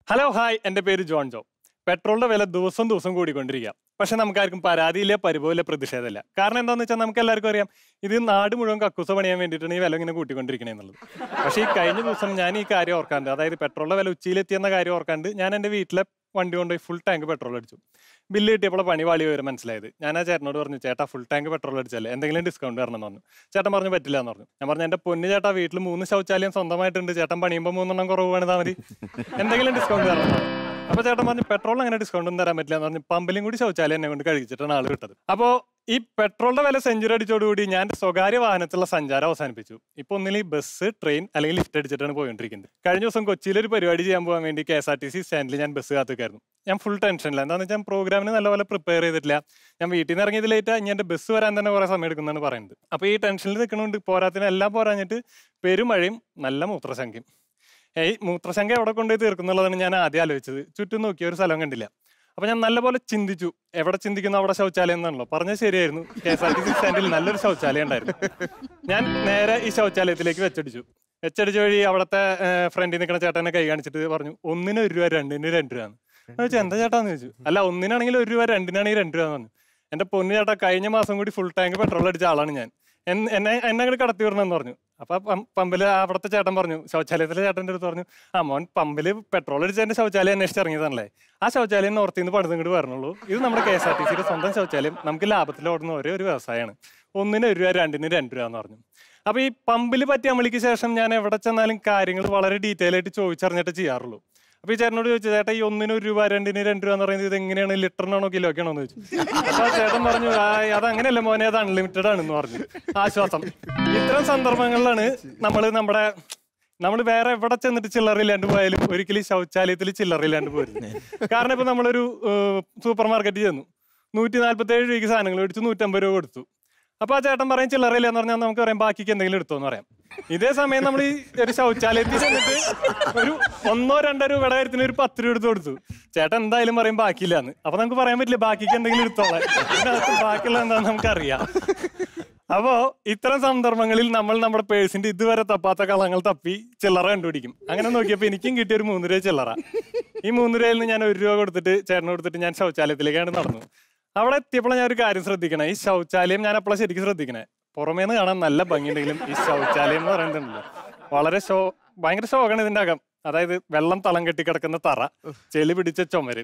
Hello hi എൻ്റെ പേര് John ജോ പെട്രോളിന്റെ വില ദിവസം ദിവസം കൂടിക്കൊണ്ടിരിക്കുക പക്ഷെ നമുക്കാർക്കും പരാതിയില്ല പരിഭവമില്ല പ്രതിഷേധമില്ല കാരണം എന്താണെന്ന് വെച്ചാൽ നമുക്ക് എല്ലാവർക്കും അറിയാം ഇത് നാട് മുഴുവൻ കക്കൂസ പണിയാൻ വേണ്ടിയിട്ടാണ് ഈ വില ഇങ്ങനെ കൂട്ടിക്കൊണ്ടിരിക്കണേ എന്നുള്ളത് പക്ഷേ ഈ കഴിഞ്ഞ ദിവസം ഞാൻ ഈ കാര്യം ഓർക്കാണ്ട് അതായത് പെട്രോളിന്റെ വില ഉച്ചയിലെത്തിയെന്ന കാര്യം ഓർക്കാണ്ട് ഞാൻ എൻ്റെ വീട്ടിലെ വണ്ടി കൊണ്ടുപോയി ഫുൾ ടാങ്ക് പെട്രോൾ അടിച്ചു ബില്ല് കിട്ടിയപ്പോൾ പണി വാളി വരെ മനസ്സിലായത് ഞാൻ ആ ചേട്ടനോട് പറഞ്ഞു ചേട്ടാ ഫുൾ ടാങ്ക് പെട്രോൾ അടിച്ചല്ലേ എന്തെങ്കിലും ഡിസ്കൗണ്ട് തരണം എന്ന് പറഞ്ഞു ചേട്ടൻ പറഞ്ഞു പറ്റില്ല എന്ന് പറഞ്ഞു ഞാൻ പറഞ്ഞു എൻ്റെ പൊന്നു ചേട്ടാ വീട്ടിൽ മൂന്ന് ശൗചാലയം സ്വന്തമായിട്ടുണ്ട് ചേട്ടൻ പണിയുമ്പോൾ മൂന്നെണ്ണം കുറവ് വേണതാ മതി എന്തെങ്കിലും ഡിസ്കൗണ്ട് തരണം എന്ന് പറഞ്ഞു. അപ്പൊ ചേട്ടൻ പറഞ്ഞു പെട്രോൾ അങ്ങനെ ഡിസ്കൗണ്ട് ഒന്നും തരാൻ പറ്റില്ല എന്ന് പറഞ്ഞു പമ്പിലും കൂടി ശൗചാലയം എന്നെ കൊണ്ട് കഴിച്ചിട്ടാണ് ആള് വിട്ടത് അപ്പോ ഈ പെട്രോളിന്റെ വില സെഞ്ചുറി അടിച്ചോടുകൂടി ഞാൻ സ്വകാര്യ വാഹനത്തിലുള്ള സഞ്ചാരം അവസാനിപ്പിച്ചു ഇപ്പൊ ഒന്നിൽ ബസ് ട്രെയിൻ അല്ലെങ്കിൽ ലിഫ്റ്റ് അടിച്ചിട്ടാണ് പോയിക്കൊണ്ടിരിക്കുന്നത് കഴിഞ്ഞ ദിവസം കൊച്ചിയിൽ ഒരു പരിപാടി ചെയ്യാൻ പോകാൻ വേണ്ടി K S R T C സ്റ്റാൻഡിൽ ഞാൻ ബസ് കാത്തുക്കായിരുന്നു ഞാൻ ഫുൾ ടെൻഷനില്ല എന്താണെന്ന് വെച്ചാൽ പ്രോഗ്രാമിന് നല്ലപോലെ പ്രിപ്പയർ ചെയ്തിട്ടില്ല ഞാൻ വീട്ടിൽ നിന്ന് ഇറങ്ങിയത് ലേറ്റ് ഇനി എന്റെ ബസ് വരാൻ തന്നെ കുറെ സമയം എടുക്കുന്നതാണ് പറയുന്നത് അപ്പൊ ഈ ടെൻഷനിൽ നിൽക്കണോണ്ട് പോരാത്തിന് എല്ലാം പോരാഞ്ഞിട്ട് പെരുമഴയും നല്ല മൂത്രസംഖ്യം ഏയ് മൂത്രശങ്ക എവിടെ കൊണ്ടുപോയി തീർക്കുന്നുള്ളതാണ് ഞാൻ ആദ്യം ആലോചിച്ചത് ചുറ്റും നോക്കിയ ഒരു സ്ഥലം കണ്ടില്ല അപ്പൊ ഞാൻ നല്ലപോലെ ചിന്തിച്ചു എവിടെ ചിന്തിക്കുന്നു അവിടെ ശൗചാലയം എന്നാണല്ലോ പറഞ്ഞത് ശരിയായിരുന്നു K S R T C സ്റ്റാൻഡിൽ നല്ലൊരു ശൗചാലയം ഉണ്ടായിരുന്നു ഞാൻ നേരെ ഈ ശൗചാലയത്തിലേക്ക് വെച്ചടിച്ചു വെച്ചടിച്ച വഴി അവിടുത്തെ ഫ്രണ്ടിൽ നിൽക്കുന്ന ചേട്ടനെ കൈ കാണിച്ചിട്ട് പറഞ്ഞു ഒന്നിന് ഒരു രൂപ രണ്ടിന് രണ്ട് രൂപ എന്ന് ചോദിച്ചു എന്താ ചേട്ടാന്ന് ചോദിച്ചു അല്ല ഒന്നിനാണെങ്കിൽ ഒരു രൂപ രണ്ടിനാണെങ്കിൽ രണ്ട് രൂപ എന്ന് പറഞ്ഞു എന്റെ പൊന്നു ചേട്ടാ കഴിഞ്ഞ മാസം കൂടി ഫുൾ ടാങ്ക് പെട്രോൾ അടിച്ച ആളാണ് ഞാൻ എൻ- എന്നെ എന്നെ അങ്ങോട്ട് കടത്തി വിടണമെന്ന് പറഞ്ഞു അപ്പൊ പം- പമ്പില് അവിടുത്തെ ചേട്ടൻ പറഞ്ഞു ശൗചാലയത്തിലെ ചേട്ടൻ്റെ അടുത്ത് പറഞ്ഞു ആ മോൻ പമ്പില് പെട്രോൾ അടിച്ചതിന്റെ ശൗചാലയം അന്വേഷിച്ച് ഇറങ്ങിയതാണല്ലേ ആ ശൗചാലയം നോർത്തിൽ നിന്ന് പണിത് ഇങ്ങോട്ട് വരണുള്ളൂ ഇത് നമ്മുടെ കെ എസ് ആർ ടി സിയുടെ സ്വന്തം ശൗചാലയം നമുക്ക് ലാഭത്തിൽ ഓടുന്ന ഒരേ ഒരു വ്യവസായമാണ് ഒന്നിന് ഒരു രൂപ രണ്ടിന് രണ്ട് രൂപ എന്ന് പറഞ്ഞു അപ്പൊ ഈ പമ്പിൽ പറ്റിയ അമളിക്ക് ശേഷം ഞാൻ എവിടെ ചെന്നാലും കാര്യങ്ങൾ വളരെ ഡീറ്റെയിൽ ആയിട്ട് ചോദിച്ചറിഞ്ഞിട്ട് ചെയ്യാറുള്ളൂ അപ്പൊ ഈ ചേട്ടനോട് ചോദിച്ചു ചേട്ടാ ഈ ഒന്നിന് ഒരു രൂപ രണ്ടിന് രണ്ട് രൂപ എന്ന് പറയുന്നത് ഇത് എങ്ങനെയാണ് ലിറ്ററിനാണോ കിലോക്കാണോ എന്ന് ചോദിച്ചു അപ്പൊ ആ ചേട്ടൻ പറഞ്ഞു "ആ, അത് അങ്ങനെയല്ല മോനെ അത് അൺലിമിറ്റഡ് ആണെന്ന് പറഞ്ഞു ആശ്വാസം ഇത്തരം സന്ദർഭങ്ങളിലാണ് നമ്മൾ നമ്മുടെ നമ്മൾ വേറെ എവിടെ ചെന്നിട്ട് ചില്ലറില്ലാണ്ട് പോയാലും ഒരിക്കലും ഈ ശൗചാലയത്തിൽ ചില്ലറില്ലാണ്ട് പോരുന്നു കാരണം ഇപ്പൊ നമ്മളൊരു സൂപ്പർ മാർക്കറ്റിൽ ചെന്നു നൂറ്റി നാല്പത്തി ഏഴ് രൂപയ്ക്ക് സാധനങ്ങൾ മേടിച്ചു നൂറ്റമ്പത് രൂപ കൊടുത്തു അപ്പൊ ആ ചേട്ടൻ പറയും ചില്ലറയില്ല എന്ന് പറഞ്ഞാൽ നമുക്ക് പറയാം ബാക്കിക്ക് എന്തെങ്കിലും എടുത്തോന്ന് പറയാം ഇതേ സമയം നമ്മൾ ഈ ഒരു ശൗചാലയത്തിൽ ചെന്നിട്ട് ഒരു ഒന്നോ രണ്ടോ രൂപയുടെ കാര്യത്തിന് ഒരു പത്ത് രൂപ എടുത്ത് കൊടുത്തു ചേട്ടൻ എന്തായാലും പറയും ബാക്കിയില്ലാന്ന് അപ്പൊ നമുക്ക് പറയാൻ പറ്റില്ല ബാക്കിക്ക് എന്തെങ്കിലും എടുത്തോളാം ഇതിനകത്ത് ബാക്കിയുള്ള എന്താണെന്ന് നമുക്കറിയാം അപ്പോ ഇത്തരം സന്ദർഭങ്ങളിൽ നമ്മൾ നമ്മുടെ പേഴ്സിന്റെ ഇതുവരെ തപ്പാത്ത കളങ്ങൾ തപ്പി ചില്ലറ കണ്ടുപിടിക്കും അങ്ങനെ നോക്കിയപ്പോ എനിക്കും കിട്ടിയ ഒരു മൂന്ന് രൂപ ചില്ലറ ഈ മൂന്ന് രൂപയിൽ നിന്ന് ഞാൻ ഒരു രൂപ കൊടുത്തിട്ട് ചേട്ടന് കൊടുത്തിട്ട് ഞാൻ ശൗചാലയത്തിലേക്കാണ് നടന്നു അവിടെ എത്തിയപ്പോൾ ഞാൻ ഒരു കാര്യം ശ്രദ്ധിക്കണേ ഈ ശൗചാലയം ഞാൻ അപ്പോഴാണ് ശരിക്കും ശ്രദ്ധിക്കണേ പുറമേന്ന് കാണാൻ നല്ല ഭംഗിയുണ്ടെങ്കിലും ഈ ശൗചാലയം എന്ന് പറയുന്നുണ്ടല്ലോ വളരെ ഷോ ഭയങ്കര ശോകാണ് ഇതിന്റെ അകം അതായത് വെള്ളം തളം കെട്ടി കിടക്കുന്ന തറ ചെളി പിടിച്ച ചുമര്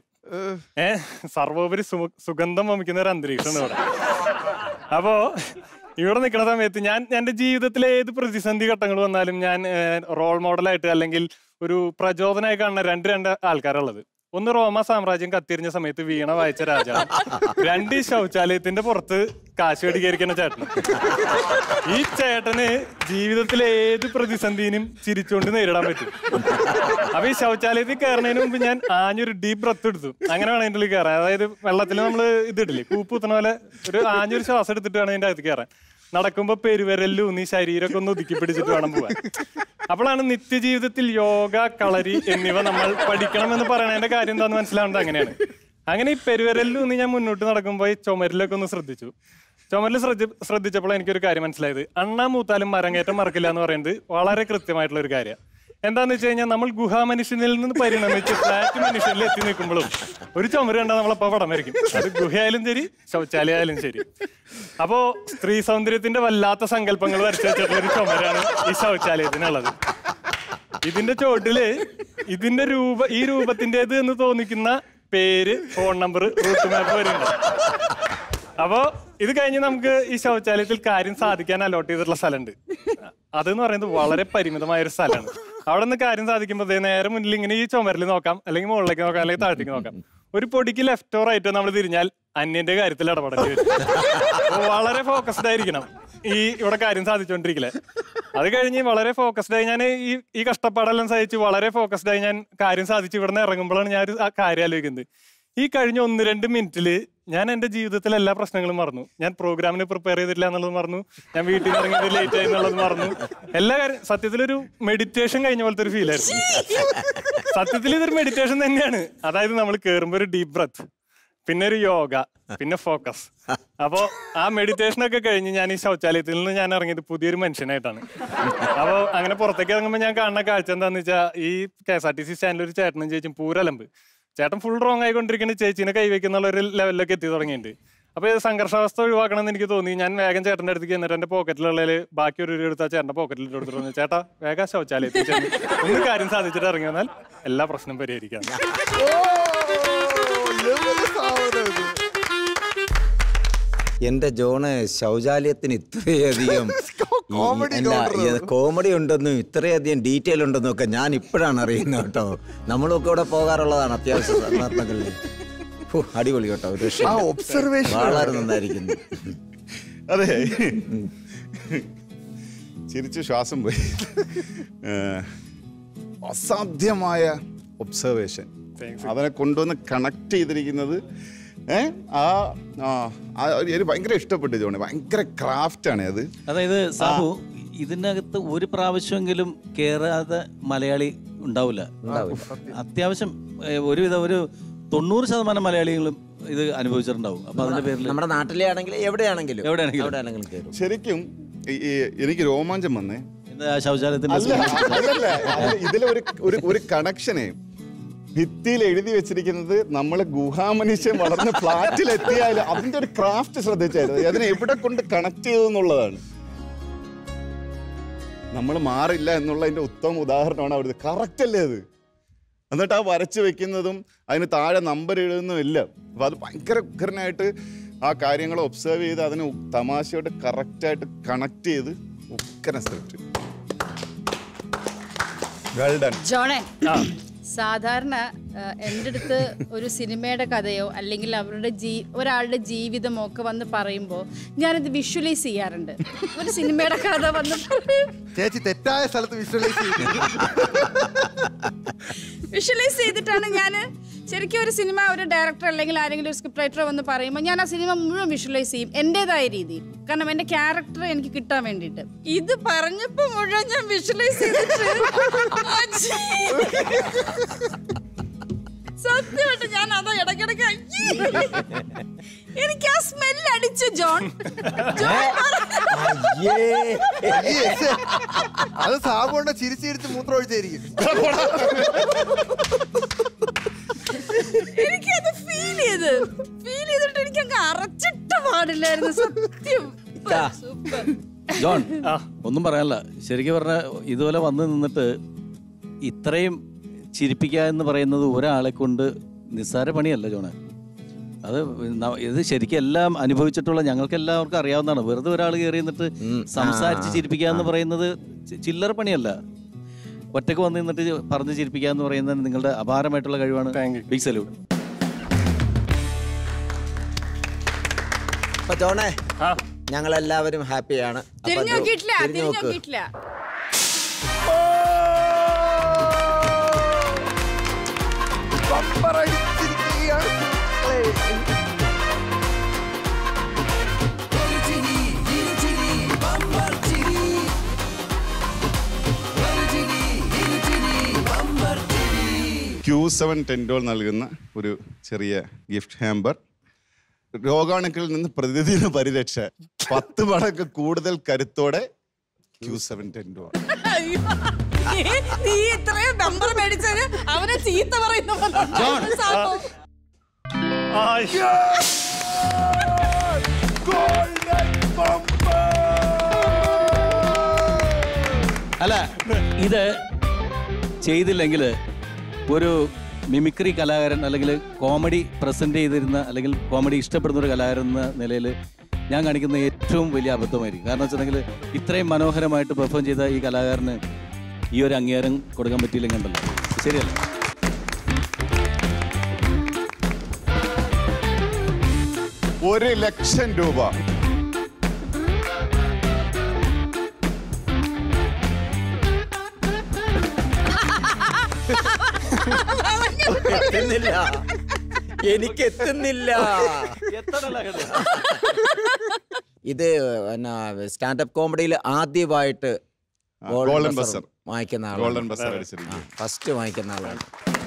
ഏ സർവോപരി സു- സുഗന്ധം വമിക്കുന്ന ഒരു അന്തരീക്ഷമാണ് ഇവിടെ അപ്പോ ഇവിടെ നിൽക്കുന്ന സമയത്ത് ഞാൻ എന്റെ ജീവിതത്തിലെ ഏത് പ്രതിസന്ധി ഘട്ടങ്ങൾ വന്നാലും ഞാൻ റോൾ മോഡലായിട്ട് അല്ലെങ്കിൽ ഒരു പ്രചോദനമായി കാണുന്ന രണ്ട് രണ്ട് ആൾക്കാരുള്ളത് ഒന്ന് റോമ സാമ്രാജ്യം കത്തിരിഞ്ഞ സമയത്ത് വീണ വായിച്ച രാജാവ് രണ്ട് ഈ ശൗചാലയത്തിന്റെ പുറത്ത് കാശ് കടികരിക്കുന്ന ചേട്ടൻ ഈ ചേട്ടന് ജീവിതത്തിലെ ഏത് പ്രതിസന്ധിനും ചിരിച്ചുകൊണ്ട് നേരിടാൻ പറ്റും അപ്പൊ ഈ ശൗചാലയത്തിൽ കയറുന്നതിന് മുമ്പ് ഞാൻ ആഞ്ഞൊരു ഡീപ് ബ്രത്ത് എടുത്തു അങ്ങനെ വേണം അതിൻ്റെ ഉള്ളിൽ കയറാൻ അതായത് വെള്ളത്തിൽ നമ്മൾ ഇതിട്ടില്ലേ കൂപ്പ് കുത്തുന്ന പോലെ ഒരു ആഞ്ഞൊരു ശ്വാസം എടുത്തിട്ട് വേണം അതിന്റെ അകത്ത് കയറാൻ നടക്കുമ്പോ പെരുവിരലും നീ ശരീരമൊക്കെ ഒന്ന് ഒതുക്കി പിടിച്ചിട്ട് വേണം പോവാൻ അപ്പോഴാണ് നിത്യജീവിതത്തിൽ യോഗ കളരി എന്നിവ നമ്മൾ പഠിക്കണമെന്ന് പറയണതിന്റെ കാര്യം എന്താന്ന് മനസ്സിലാവുന്നത് അങ്ങനെയാണ് അങ്ങനെ ഈ പെരുവിരലിലും നീ ഞാൻ മുന്നോട്ട് നടക്കുമ്പോൾ ഈ ചുമരിലൊക്കെ ഒന്ന് ശ്രദ്ധിച്ചു ചുമരിൽ ശ്രദ്ധി ശ്രദ്ധിച്ചപ്പോൾ എനിക്കൊരു കാര്യം മനസ്സിലായത് അണ്ണാ മൂത്താലും മരങ്ങേറ്റം മറക്കില്ല എന്ന് പറയുന്നത് വളരെ കൃത്യമായിട്ടുള്ള ഒരു കാര്യമാണ് എന്താന്ന് വെച്ച് കഴിഞ്ഞാൽ നമ്മൾ ഗുഹാ മനുഷ്യനിൽ നിന്ന് പരിണമിച്ച് ഫ്ലാറ്റ് മനുഷ്യനിൽ എത്തി നിൽക്കുമ്പോഴും ഒരു ചുമര് കണ്ടാൽ നമ്മളപ്പോ പടം വരയ്ക്കും അത് ഗുഹയായാലും ശരി ശൗചാലയായാലും ശരി അപ്പോ സ്ത്രീ സൗന്ദര്യത്തിന്റെ വല്ലാത്ത സങ്കല്പങ്ങൾ വരച്ചു വെച്ചിട്ടുള്ള ഒരു ചുമരാണ് ഈ ശൗചാലയത്തിനുള്ളത് ഇതിന്റെ ചോട്ടില് ഇതിന്റെ രൂപ ഈ രൂപത്തിന്റേത് എന്ന് തോന്നിക്കുന്ന പേര് ഫോൺ നമ്പർ റൂട്ട് മാപ്പ് വരുന്നുണ്ട് അപ്പോ ഇത് കഴിഞ്ഞ് നമുക്ക് ഈ ശൗചാലയത്തിൽ കാര്യം സാധിക്കാൻ അലോട്ട് ചെയ്തിട്ടുള്ള സ്ഥലമുണ്ട് അതെന്ന് പറയുന്നത് വളരെ പരിമിതമായ ഒരു സ്ഥലമാണ് അവിടെ നിന്ന് കാര്യം സാധിക്കുമ്പോൾ ദേ നേരെ മുന്നിൽ ഇങ്ങനെ ഈ ചുമരിൽ നോക്കാം അല്ലെങ്കിൽ മുകളിലേക്ക് നോക്കാം അല്ലെങ്കിൽ താഴത്തേക്ക് നോക്കാം ഒരു പൊടിക്ക് ലെഫ്റ്റോ റൈറ്റോ നമ്മൾ തിരിഞ്ഞാൽ അന്യന്റെ കാര്യത്തിൽ ഇടപെടേണ്ടി വരും അപ്പൊ വളരെ ഫോക്കസ്ഡ് ആയിരിക്കണം ഈ ഇവിടെ കാര്യം സാധിച്ചുകൊണ്ടിരിക്കലേ അത് കഴിഞ്ഞ് വളരെ ഫോക്കസ്ഡ് ആയി ഞാൻ ഈ ഈ കഷ്ടപ്പാടെല്ലാം സഹിച്ച് വളരെ ഫോക്കസ്ഡ് ആയി ഞാൻ കാര്യം സാധിച്ച് ഇവിടെ നിന്ന് ഇറങ്ങുമ്പോഴാണ് ഞാൻ ഒരു ആ കാര്യം ആലോചിക്കുന്നത് ഈ കഴിഞ്ഞ ഒന്ന് രണ്ട് മിനിറ്റില് ഞാൻ എന്റെ ജീവിതത്തിലെ എല്ലാ പ്രശ്നങ്ങളും മറന്നു ഞാൻ പ്രോഗ്രാമിന് പ്രിപ്പയർ ചെയ്തിട്ടില്ല എന്നുള്ളത് മറന്നു ഞാൻ വീട്ടിൽ നിന്ന് ഇറങ്ങിയത് ലേറ്റ് ആയി എന്നുള്ളത് മറന്നു എല്ലാ കാര്യം സത്യത്തിലൊരു മെഡിറ്റേഷൻ കഴിഞ്ഞ പോലത്തെ ഒരു ഫീൽ ആയിരുന്നു സത്യത്തിൽ ഇതൊരു മെഡിറ്റേഷൻ തന്നെയാണ് അതായത് നമ്മൾ കയറുമ്പോൾ ഒരു ഡീപ് ബ്രത്ത് പിന്നെ ഒരു യോഗ പിന്നെ ഫോക്കസ് അപ്പോ ആ മെഡിറ്റേഷൻ ഒക്കെ കഴിഞ്ഞ് ഞാൻ ഈ ശൗചാലയത്തിൽ നിന്ന് ഞാൻ ഇറങ്ങിയത് പുതിയൊരു മനുഷ്യനായിട്ടാണ് അപ്പോ അങ്ങനെ പുറത്തേക്ക് ഇറങ്ങുമ്പോൾ ഞാൻ കാണുന്ന കാഴ്ച എന്താന്ന് വെച്ചാൽ ഈ K S R T C സ്റ്റാൻഡിൽ ഒരു ചേട്ടനും ചേച്ചിയും പൂരലമ്പ് ചേട്ടൻ ഫുൾ റോങ് ആയിക്കൊണ്ടിരിക്കുന്ന ചേച്ചീനെ കൈവയ്ക്കുന്നുള്ള ഒരു ലെവലിലൊക്കെ എത്തി തുടങ്ങിയിട്ടുണ്ട് അപ്പൊ ഇത് സംഘർഷാവസ്ഥ ഒഴിവാക്കണം എന്ന് എനിക്ക് തോന്നി ഞാൻ വേഗം ചേട്ടന്റെ അടുത്തേക്ക് എന്നിട്ട് എന്റെ പോക്കറ്റിലുള്ളതിൽ ബാക്കി ഒരു രൂപ എടുത്താൽ ചേട്ടന്റെ പോക്കറ്റിൽ ഇട്ട് കൊടുത്തിട്ട് പറഞ്ഞു, ചേട്ടാ വേഗം ശൗചാലയത്തിൽ ചെന്ന് ഒന്ന് കാര്യം സാധിച്ചിട്ട് ഇറങ്ങി വന്നാൽ എല്ലാ പ്രശ്നം പരിഹരിക്കാം എന്റെ ജോണ് ശൗചാലയത്തിന് ഇത്രയധികം ഈ- Comedy അല്ല, counter ഈ കോമഡി ഉണ്ടെന്നും ഇത്രയധികം ഡീറ്റെയിൽ ഉണ്ടെന്നും ഒക്കെ ഞാൻ ഇപ്പോഴാണ് അറിയുന്നത് കേട്ടോ നമ്മളൊക്കെ ഇവിടെ പോകാറുള്ളതാണ് അത്യാവശ്യ സന്ദർഭങ്ങളിൽ ഹോ, അടിപൊളി കേട്ടോ ഒരു രക്ഷയില്ല. ആ observation വളരെ നന്നായിരിക്കുന്നു അതെ ചിരിച്ച് ശ്വാസം പോയി ഏഹ്, അസാധ്യമായ ഒബ്സർവേഷൻ Thanks. അതിനെ കൊണ്ടുവന്ന് കണക്ട് ചെയ്തിരിക്കുന്നത് ഏ ആ ആ ആ, എനിക്ക് ഭയങ്കര ഇഷ്ടപ്പെട്ടു ജോണി ഭയങ്കര ക്രാഫ്റ്റാണ് അത് അതായത് സാബു ഇതിനകത്ത് ഒരു പ്രാവശ്യമെങ്കിലും കേറാതെ മലയാളി ഉണ്ടാവില്ല അത്യാവശ്യം ഏ, ഒരുവിധം ഒരു തൊണ്ണൂറ് ശതമാനം മലയാളികളും ഇത് അനുഭവിച്ചിട്ടുണ്ടാവും അപ്പൊ അതിന്റെ പേരിൽ നമ്മുടെ നാട്ടിലെ ആണെങ്കിലും എവിടെയാണെങ്കിലും എവിടെയാണെങ്കിലും. എവിടെയാണെങ്കിലും കയറും ശരിക്കും ഈ- ഈ എനിക്ക് രോമാഞ്ചം വന്നേ എന്താ ആ ശൗചാലയത്തിന്റെ അല്ല അതല്ല അതില് ഇതിലെ ഒരു ഒരു ഒരു കണക്ഷനെ ഭിത്തിയിൽ എഴുതി വെച്ചിരിക്കുന്നത് നമ്മൾ ഗുഹാമനുഷ്യൻ വളർന്ന് ഫ്ലാറ്റിൽ എത്തിയാൽ അതിന്റെ ഒരു ക്രാഫ്റ്റ് ശ്രദ്ധിച്ചായിരുന്നു അതിനെ എവിടെ കൊണ്ട് കണക്ട് ചെയ്തു എന്നുള്ളതാണ് നമ്മൾ മാറില്ല എന്നുള്ളതിന്റെ ഉത്തമ ഉദാഹരണമാണ് അവിടുത്തെ കറക്റ്റ് അല്ലേ അത് എന്നിട്ട് ആ വരച്ച് വെക്കുന്നതും അതിന് താഴെ നമ്പർ എഴുതുന്നതും ഇല്ല അപ്പൊ അത് ഭയങ്കര ഉഗ്രനായിട്ട് ആ കാര്യങ്ങൾ ഒബ്സർവ് ചെയ്ത് അതിനെ ഉ- തമാശയോട്ട് കറക്റ്റായിട്ട് കണക്ട് ചെയ്ത് ഉക്കന സ്ക്രിപ്റ്റ് വെൽ ഡൺ ജോണേ സാധാരണ ആ, എൻ്റെ അടുത്ത് ഒരു സിനിമയുടെ കഥയോ അല്ലെങ്കിൽ അവരുടെ ജീ ഒരാളുടെ ജീവിതമോ ഒക്കെ വന്ന് പറയുമ്പോൾ ഞാനത് വിഷ്വലൈസ് ചെയ്യാറുണ്ട് ഒരു സിനിമയുടെ കഥ വന്ന് ചേച്ചി തെറ്റായ സ്ഥലത്ത് വിഷ്വലൈസ് ചെയ്തു വിഷ്വലൈസ് ചെയ്തിട്ടാണ് ഞാൻ ശരിക്കും ഒരു സിനിമ ഒരു ഡയറക്ടർ അല്ലെങ്കിൽ ആരെങ്കിലും ഒരു സ്ക്രിപ്റ്റ് റൈറ്റർ വന്ന് പറയുമ്പോൾ ഞാൻ ആ സിനിമ മുഴുവൻ വിഷ്വലൈസ് ചെയ്യും എൻ്റെതായ രീതിയിൽ കാരണം എൻ്റെ ക്യാരക്ടർ എനിക്ക് കിട്ടാൻ വേണ്ടിയിട്ട് ഇത് പറഞ്ഞപ്പോൾ മുഴുവൻ ഞാൻ വിഷ്വലൈസ് ചെയ്തിട്ട് സത്യമായിട്ട് ഞാൻ അതാ ഇടയ്ക്കിടയ്ക്ക് അയ്യേ. എനിക്ക് ആ സ്മെല്ല് അടിച്ചു ജോൺ ജോൺ അയ്യേ. അയ്യേ, ശ്ശെ. അത് സാബുണ്ട ചിരിച്ചിരിച്ച് മൂത്രം ഒഴിച്ചായിരിക്കും എനിക്കത് ഫീൽ ചെയ്ത് ഫീൽ ചെയ്തിട്ട് എനിക്ക് അങ്ങ് അറച്ചിട്ട പാടില്ലായിരുന്നു സത്യം ഇതാ. സൂപ്പർ ജോൺ ആ. ഒന്നും പറയാനല്ല ശരിക്കും പറഞ്ഞ ഇതുപോലെ വന്ന് നിന്നിട്ട് ഇത്രയും ചിരിപ്പിക്കുക എന്ന് പറയുന്നത് ഒരാളെ കൊണ്ട് നിസ്സാര പണിയല്ല ജോണെ അത് ന- ഇത് ശരിക്കും എല്ലാം അനുഭവിച്ചിട്ടുള്ള ഞങ്ങൾക്ക് എല്ലാവർക്കും അറിയാവുന്നതാണ് വെറുതെ ഒരാൾ കയറി നിന്നിട്ട് ഉം. സംസാരിച്ച് ആ, ചിരിപ്പിക്കുക എന്ന് പറയുന്നത് ചി- ചില്ലറ പണിയല്ല ഒറ്റക്ക് വന്ന് നിന്നിട്ട് പറഞ്ഞ് ചിരിപ്പിക്കുക എന്ന് പറയുന്നത് നിങ്ങളുടെ അപാരമായിട്ടുള്ള കഴിവാണ് Thank you. ബിഗ് സല്യൂട്ട് അപ്പൊ ജോണേ ആ ഞങ്ങളെല്ലാവരും ഹാപ്പിയാണ് അപ്പൊ തിരിഞ്ഞു ജോ- നോക്കിയിട്ടില്ല തിരിഞ്ഞു തിരിഞ്ഞു നോക്ക്. നോക്കിയിട്ടില്ല ബമ്പർ അടിച്ചിരിക്കുകയാണ് ക്യൂ സെവൻ ടെൻഡോൾ നൽകുന്ന ഒരു ചെറിയ ഗിഫ്റ്റ് ഹാമ്പർ രോഗാണുക്കളിൽ നിന്ന് പ്രതിദിന പരിരക്ഷ പത്ത് മടങ്ങ് കൂടുതൽ കരുത്തോടെ ക്യൂ സെവൻ ടെൻഡോൾ അയ്യോ. നീ- നീ ഇത്രയും നമ്പർ മേടിച്ചത് അവനെ ചീത്ത പറയുന്ന പോലെ. സംഭവം. ആയ്. അല്ല ഇത് ചെയ്തില്ലെങ്കിൽ ഒരു മിമിക്രി കലാകാരൻ അല്ലെങ്കിൽ കോമഡി പ്രസന്റ് ചെയ്തിരുന്ന അല്ലെങ്കിൽ കോമഡി ഇഷ്ടപ്പെടുന്ന ഒരു കലാകാരൻ എന്ന നിലയിൽ ഞാൻ കാണിക്കുന്ന ഏറ്റവും വലിയ അബദ്ധമായിരിക്കും കാരണം വെച്ചിട്ടുണ്ടെങ്കിൽ ഇത്രയും മനോഹരമായിട്ട് പെർഫോം ചെയ്ത ഈ കലാകാരന് ഈ ഒരു അംഗീകാരം കൊടുക്കാൻ പറ്റിയില്ലെങ്കിൽ ഉണ്ടല്ലോ ശരിയല്ല ഒരു ലക്ഷം രൂപ എത്തുന്നില്ല എനിക്ക് എത്തുന്നില്ല ഇത് എന്നാ സ്റ്റാൻഡപ്പ് കോമഡിയിൽ ആദ്യമായിട്ട് ആ, golden buzzer. വാങ്ങിക്കുന്ന ഗോൾഡൻ ആളാണ് ബസർ അടിച്ചിരിക്കും ഫസ്റ്റ് വാങ്ങിക്കുന്ന ആളാണ്